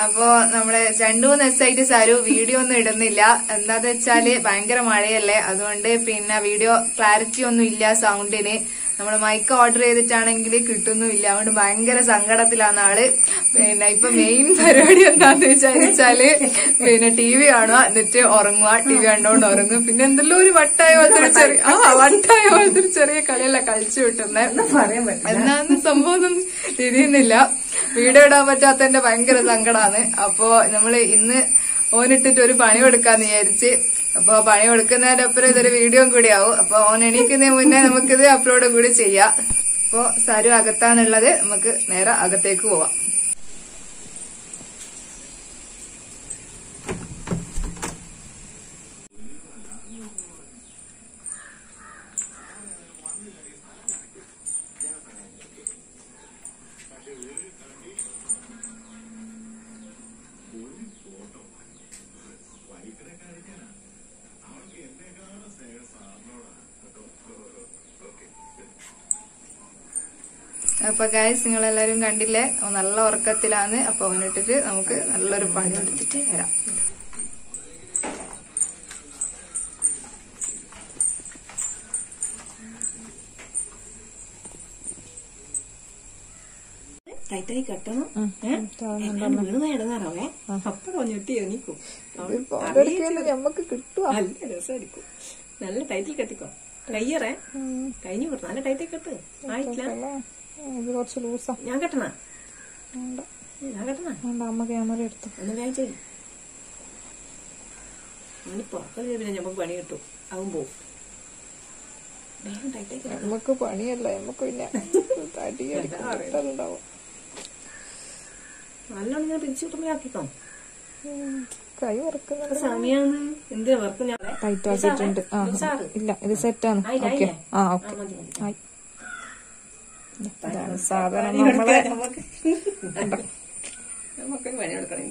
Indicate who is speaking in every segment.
Speaker 1: അപ്പൊ നമ്മള് രണ്ടു മൂന്ന് ദിവസമായിട്ട് സാരു വീഡിയോ ഒന്നും ഇടുന്നില്ല എന്താന്ന് വെച്ചാല് ഭയങ്കര മഴയല്ലേ അതുകൊണ്ട് പിന്നെ വീഡിയോ ക്ലാരിറ്റി ഒന്നും ഇല്ല സൗണ്ടിന് നമ്മൾ മൈക്ക് ഓർഡർ ചെയ്തിട്ടാണെങ്കിൽ കിട്ടുന്നുമില്ല അതുകൊണ്ട് ഭയങ്കര സങ്കടത്തിലാണ് ആള് പിന്നെ ഇപ്പൊ മെയിൻ പരിപാടി എന്താന്ന് വിചാരിച്ചാല് പിന്നെ ടി വി കാണുക എന്നിട്ട് ഉറങ്ങുക ടി വി കണ്ടോണ്ട് ഉറങ്ങും പിന്നെ എന്തെല്ലോ ഒരു വട്ടായ പോലത്തെ ഒരു ചെറിയ ആ വട്ടായ പോലത്തെ ഒരു ചെറിയ കളിയല്ല കളിച്ചു വിട്ടുന്നത്
Speaker 2: പറയാൻ പറ്റില്ല
Speaker 1: എന്നാന്ന് സംഭവം ഒന്നും തിരിയുന്നില്ല വീഡിയോ ഇടാൻ പറ്റാത്തതിന്റെ ഭയങ്കര സങ്കടാണ് അപ്പോ നമ്മള് ഇന്ന് ഓനിട്ടിട്ട് ഒരു പണി കൊടുക്കാന്ന് വിചാരിച്ച് അപ്പൊ പണി കൊടുക്കുന്നതിന്റെ അപ്പുറം ഇതൊരു വീഡിയോ കൂടി ആവും അപ്പൊ ഓൻ എണീക്കുന്നതിന് മുന്നേ നമുക്കിത് അപ്ലോഡും കൂടി ചെയ്യാം അപ്പൊ സരു അകത്താന്നുള്ളത് നമുക്ക് നേരെ അകത്തേക്ക് പോവാം അപ്പൊ ഗായ്സ് നിങ്ങൾ എല്ലാരും കണ്ടില്ലേ ഓൻ നല്ല ഉറക്കത്തിലാണ് അപ്പൊ അവനിട്ടിട്ട് നമുക്ക് നല്ലൊരു പണി എടുത്തിട്ട് വരാം
Speaker 2: ടൈറ്റായി കെട്ടണം വീണ് ഇടങ്ങാറാവേ അപ്പഴോ ഞെട്ടി എണീക്കും
Speaker 1: നമുക്ക് കിട്ടുക
Speaker 2: നല്ല രസമായിരിക്കും നല്ല ടൈറ്റിൽ കെട്ടിക്കോ കയ്യറേ കഴിഞ്ഞു കൊടുത്തു നല്ല ടൈറ്റിൽ കെട്ട് ആയിട്ടില്ല
Speaker 1: ഇത് കുറച്ച് ലൂസാ
Speaker 2: ഞാൻ കെട്ടണ ഞാൻ കെട്ടണ
Speaker 1: അമ്മ ക്യാമറ എടുത്തു
Speaker 2: ഒന്ന് വേഗം ചെയ്യും അവന് പുറത്ത് പിന്നെ നമുക്ക് പണി കിട്ടും അവൻ പോവും വേഗം ടൈറ്റായി കെട്ടണം
Speaker 1: നമുക്ക് പണിയല്ല നമുക്ക് പിന്നെ തടി ഉണ്ടാവും
Speaker 2: നല്ലോണം ഇങ്ങനെ പിരിച്ചു കിട്ടുമ്പോ ആക്കിക്കോ
Speaker 1: കൈ വറക്കുന്ന
Speaker 2: സമയാണ് എന്തിനാ വർക്ക് ഞാൻ
Speaker 1: ടൈറ്റ് ആക്കിയിട്ടുണ്ട് ആ
Speaker 2: ലൂസാറ്.
Speaker 1: ഇല്ല ഇത് സെറ്റാണ്
Speaker 2: ആയില്ല,
Speaker 1: ഓക്കെ
Speaker 2: ആയില്ലേ?
Speaker 1: ആ
Speaker 2: ആ,
Speaker 1: ഓക്കെ
Speaker 2: മതി, മതി.
Speaker 1: ആയി ഇതാണ് സാധനം നമ്മളെ
Speaker 2: നമുക്ക് നമുക്കൊരു പണി കൊടുക്കണം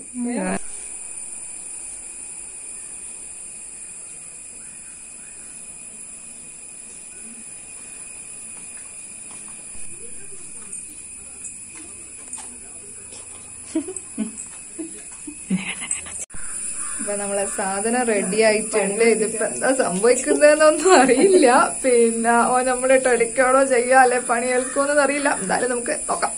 Speaker 1: ഇപ്പൊ നമ്മളെ സാധനം റെഡി ആയിട്ടുണ്ട് ഇതിപ്പോ എന്താ സംഭവിക്കുന്നതെന്നൊന്നും അറിയില്ല പിന്നെ ഓ നമ്മള് ടെലിക്കാണോ ചെയ്യാ അല്ലെ പണി ഏൽക്കുമെന്നൊന്നും അറിയില്ല എന്തായാലും നമുക്ക് നോക്കാം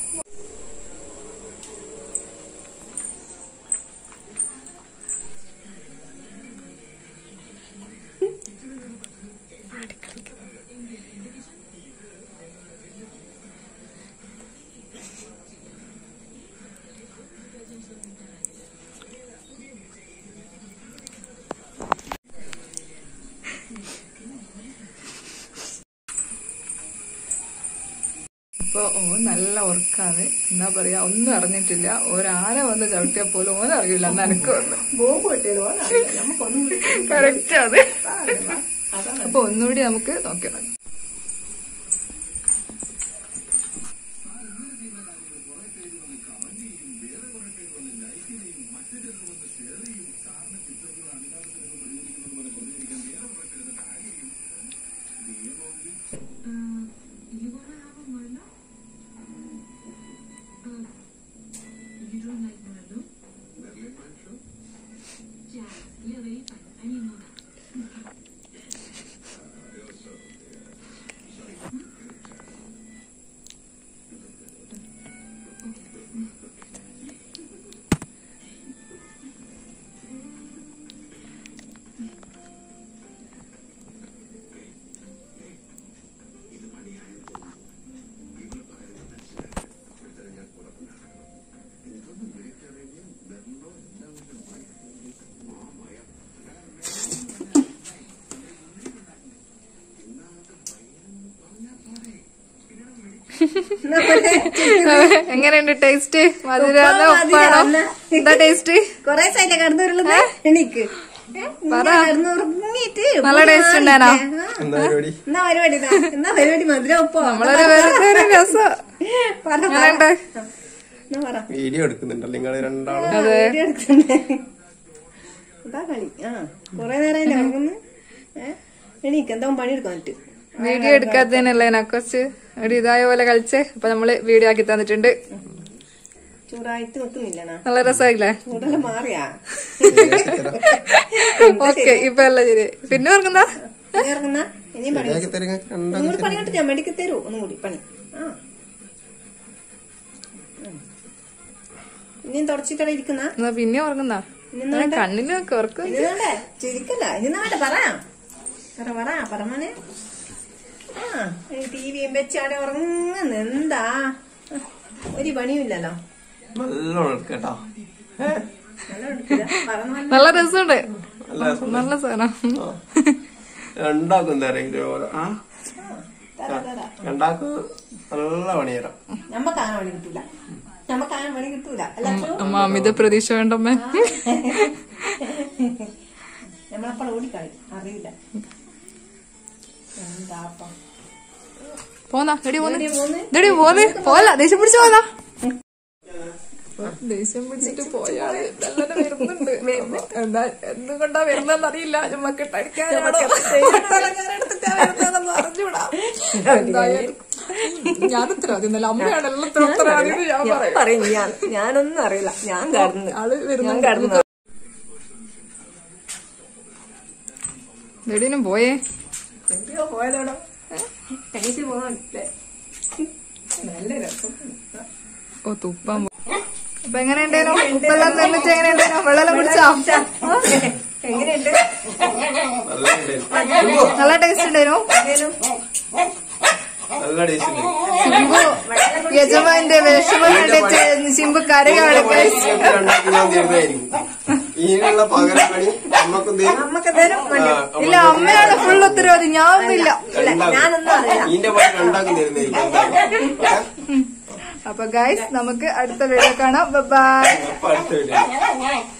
Speaker 1: ഇപ്പൊ ഓൻ നല്ല ഉറക്കാണ് എന്താ പറയാ ഒന്നും അറിഞ്ഞിട്ടില്ല ഒരാന വന്ന് ചവിട്ടിയാൽ പോലും ഓൻ അറിയില്ല എന്ന് എനിക്ക് വന്നു
Speaker 2: ബോംബ് കിട്ടിയല്ലോ നമുക്കൊന്നും
Speaker 1: കറക്റ്റ് ആണ് അപ്പൊ ഒന്നുകൂടി നമുക്ക് നോക്കണം എങ്ങനെയുണ്ട് ടേസ്റ്റ് മധുരാന്നോ ഉപ്പാണോ എന്താ ടേസ്റ്റ്
Speaker 2: കൊറേ സൈറ്റ് കടന്നുരുള്ളത് എനിക്ക്
Speaker 1: പറ.
Speaker 2: കടന്നുറങ്ങിട്ട്
Speaker 1: നല്ല ടേസ്റ്റ് ഉണ്ടാനോ
Speaker 3: എന്താ പരിപാടി
Speaker 2: എന്നാ പരിപാടി ഇതാ. എന്നാ പരിപാടി മധുരം ഒപ്പോ
Speaker 1: നമ്മളൊരു വെറുതെ ഒരു രസം
Speaker 2: പറ പറ.
Speaker 1: എങ്ങനെയുണ്ട്
Speaker 2: എന്നാ പറ
Speaker 3: വീഡിയോ എടുക്കുന്നുണ്ടല്ലോ നിങ്ങൾ രണ്ടാളും
Speaker 2: ആ, വീഡിയോ എടുക്കണ്ടേ അതാ കളി ആ കൊറേ നേരം അതിന്റെ ഉറങ്ങുന്നു ഏഹ് എനിക്ക് എന്താ പണി എടുക്കാൻ പറ്റും
Speaker 1: വീഡിയോ എടുക്കാത്തതിനല്ലേ എന്നെ കുറച്ച് ഒരു ഇതായ പോലെ കളിച്ച് അപ്പൊ നമ്മള് വീഡിയോ ആക്കി തന്നിട്ടുണ്ട്
Speaker 2: ചൂടായിട്ട് നിക്കുന്നില്ലണ
Speaker 1: നല്ല രസമായില്ലേ
Speaker 2: ചൂടെല്ലാം മാറിയാ
Speaker 1: ഓക്കെ ഇപ്പൊ എല്ലാം ശരി പിന്നെ ഓർക്കുന്ന
Speaker 2: ഇനി ഇറങ്ങുന്ന ഇനിയും പണി
Speaker 3: ശരിയാക്കി തരുക രണ്ടാളും
Speaker 2: ഒന്നും കൂടി പണി കണ്ടിട്ട് ഞാൻ മെഡിക്കൽ തരൂ ഒന്നും കൂടി പണി ആ ഉം. ഇനിയും തുടച്ചിട്ടടെ ഇരിക്കുന്ന
Speaker 1: എന്നാ പിന്നെ ഓർക്കുന്ന
Speaker 2: ഇനി വേണ്ട
Speaker 1: കണ്ണിന് കുറക്കും
Speaker 2: ഇനി വേണ്ടേ ചിരിക്കല്ല ഇനി വേണ്ട പറ പറ പറ പറമോനെ ആ ടി വിയും വെച്ചാടെ ഉറങ്ങുന്ന എന്താ ഒരു പണിയുമില്ലല്ലോ
Speaker 3: നല്ലോണം എടുക്കട്ടോ
Speaker 2: നല്ല എടുക്കില്ല പറഞ്ഞ
Speaker 1: നല്ല രസമുണ്ട്
Speaker 3: നല്ല രസം
Speaker 1: നല്ല സാധനം
Speaker 3: രണ്ടാക്കും തരെങ്കിലും ഓരോ ആ
Speaker 2: തരാ തരാ
Speaker 3: രണ്ടാക്കും നല്ല പണി തരാം
Speaker 2: നമ്മക്ക് അങ്ങനെ പണി കിട്ടൂല നമ്മക്ക് അങ്ങനെ പണി കിട്ടൂല അല്ല അച്ചോ?
Speaker 1: അമ്മ അമിത പ്രതീക്ഷ വേണ്ടമ്മേ
Speaker 2: നമ്മളപ്പോൾ ഓടിക്കളി അറിയില്ല എന്താപ്പം
Speaker 1: പോന്നാ എടി പോന്ന്
Speaker 2: എവിടെയാ പോന്നെ?
Speaker 1: ഇതെടി പോന്ന് പോല ദേഷ്യം പിടിച്ചു പോന്നാ ദേഷ്യം പിടിച്ചിട്ട് പോയാള് നല്ലത് വരുന്നുണ്ട് എന്താ എന്തുകൊണ്ടാ വരുന്നതെന്ന് അറിയില്ല നമുക്ക് അറിഞ്ഞൂടാ എന്തായാലും ഞാൻ ഉത്തരവാദി എന്നല്ല അമ്മയാണ് എല്ലാത്തിനും ഉത്തരവാദി എന്ന് ഞാൻ പറയും
Speaker 2: പറയും ഞാൻ ഞാനൊന്നും അറിയില്ല ഞാൻ കടന്നു
Speaker 1: ആള്
Speaker 2: ഞാൻ കടന്നു
Speaker 1: വരുന്നുണ്ട് എടീനും പോയേ
Speaker 2: എവിടെയോ പോയതോടോ എനിക്ക് പോകാനില്ലേ നല്ല രസം
Speaker 1: ഓ തുപ്പാൻ പോ- അപ്പൊ എങ്ങനെയുണ്ടേനോ ഉപ്പെല്ലാം നിർമ്മിച്ച് എങ്ങനെയുണ്ടേനോ വെള്ളം കുടിച്ചാ
Speaker 2: എങ്ങനെയുണ്ട്
Speaker 3: നല്ല ഉണ്ടായിരുന്നു.
Speaker 1: നല്ല ടേസ്റ്റ് ഉണ്ടായിരുന്നു
Speaker 3: നല്ല ടേസ്റ്റ് ഉണ്ട്
Speaker 1: സിംബു യജമാന്റെ വിഷമം കണ്ടിട്ട് സിംബു കരയാണ് guys.
Speaker 3: ഇത് രണ്ടാക്കും ഞാൻ തരുന്നതായിരിക്കും ഇതിനുള്ള പകരം പണി നമുക്കും തരും
Speaker 2: നമുക്ക് തരും
Speaker 3: ആ,
Speaker 1: ഇല്ല അമ്മയാണ് ഫുൾ ഉത്തരവാദി ഞാൻ ഒന്നുമില്ല
Speaker 3: രണ്ടാക്കും.
Speaker 2: ഞാനൊന്നും അറിയില്ല
Speaker 3: ഇതിന്റെ പണി രണ്ടാക്കും തരുന്നതായിരിക്കും എന്തായാലും. ഓക്കേ?
Speaker 1: അപ്പൊ ഗൈസ് നമുക്ക് അടുത്ത വീഡിയോ കാണാം ബൈ
Speaker 3: അപ്പൊ അടുത്ത വീഡിയോ